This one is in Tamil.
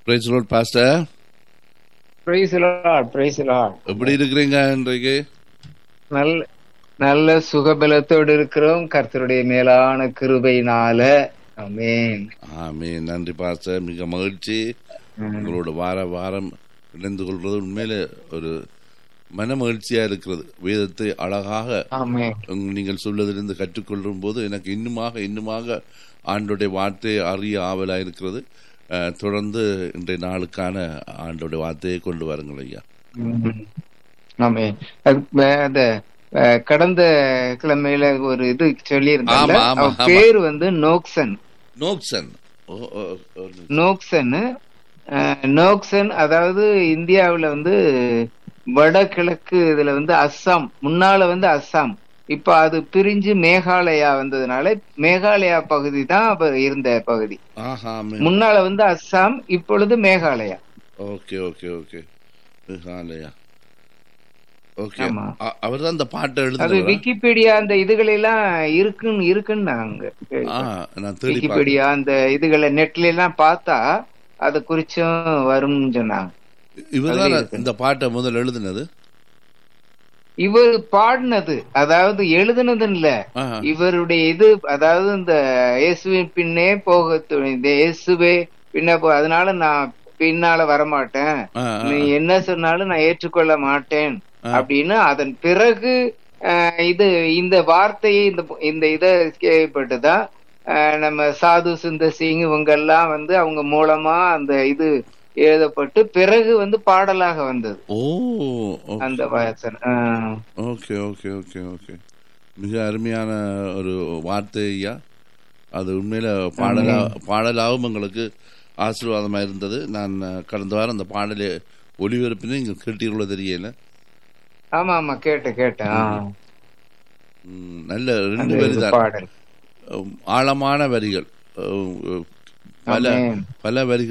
Price road pastor praise lord praise lord எப்படி இருக்கிறீங்க இன்றைக்கு நல்ல நல்ல சுகபலத்தோடு இருக்கிறோம் கர்த்தருடைய மேலான கிருபையினால ஆமென் ஆமே நன்றி பாஸ்டர் மிக மகிழ்ச்சி உங்களோட வார வாரம் இணைந்து கொள்வது உண்மையில ஒரு மன மகிழ்ச்சியா இருக்கிறது வேதத்தை அழகாக ஆமென் உங்க- நீங்கள் சொல்வதிலிருந்து கற்றுக்கொள்ளும் போது எனக்கு இன்னுமாக இன்னுமாக ஆண்டோடைய வார்த்தையை அறிய ஆவலா இருக்கிறது அஹ், தொடர்ந்து இன்றைய நாளுக்கான ஆண்டோடைய வார்த்தையை கொண்டு வாருங்கள் ஐயா ம். ஆமென் அது, அஹ், அந்த அஹ், கடந்த கிழமையில ஒரு இது சொல்லி ஆமா, ஆமா, ஆமா. பேர் வந்து நோக்சன் நோக்சன் ஓ, ஓ, ஓ, நோக்சன் அஹ், நோக்சன் அதாவது இந்தியாவுல வந்து வடகிழக்கு இதுல வந்து அஸ்ஸாம் முன்னால வந்து அஸ்ஸாம் இப்ப அது பிரிஞ்சு மேகாலயா வந்ததுனால மேகாலயா பகுதி தான் அவர் இருந்த பகுதி ஆஹா முன்னால வந்து அஸ்ஸாம் இப்பொழுது Meghalaya okay okay okay Meghalaya okay ஆமா. அவர் தான் அந்த பாட்டை அது எழுதுனவரா? விக்கிபீடியா அந்த இதுகள் எல்லாம் இருக்குன்னு இருக்குன்னாங்க ஆ நான் தேடி பார்த்தேன் விக்கிபீடியா அந்த இதுகளை நெட்ல எல்லாம் பார்த்தா அது குறிச்சும் வரும்னு சொன்னாங்க இவர் அதுலயே தான் இருக்கு. இந்த பாட்டை முதல் எழுதுனது இவர் பாடினது அதாவது எழுதுனது இல்ல ஆஹா. இவருடைய இது அதாவது இந்த இயேசுவின் பின்னே போக துணை- இந்த இயேசுவே பின்ன போ அதனால நான் பின்னால வரமாட்டேன் ஆ, ஆ, நீ என்ன சொன்னாலும் நான் ஏற்றுக்கொள்ள மாட்டேன் ஆ. அப்படின்னு அதன் பிறகு அஹ், இது இந்த வார்த்தையை இந்த இந்த இதை கேள்விப்பட்டுதான் அஹ், நம்ம சாது சுந்தர் சிங் இவங்க எல்லாம் வந்து அவங்க மூலமா அந்த இது எழுதப்பட்டு பிறகு வந்து பாடலாக வந்தது ஓ ஓ- அந்த வாசன் ஆஹ். ஓகே ஓகே ஓகே ஓகே மிக அருமையான ஒரு வார்த்தை ஐயா அது உண்மையில பாடலா பாடலாகவும் எங்களுக்கு ஆசீர்வாதமா இருந்தது நான் அஹ், கடந்த வாரம் அந்த பாடலை ஒளிபரப்பினே இங்க கேட்டீர்களோ தெரியல ஆமா ஆமா கேட்டேன் கேட்டேன் ஆ. ம், நல்ல ரெண்டு அந்த வரி இது தான் பாடல் ஆழமான வரிகள் அஹ், பல ஆமென். பல வரிகள்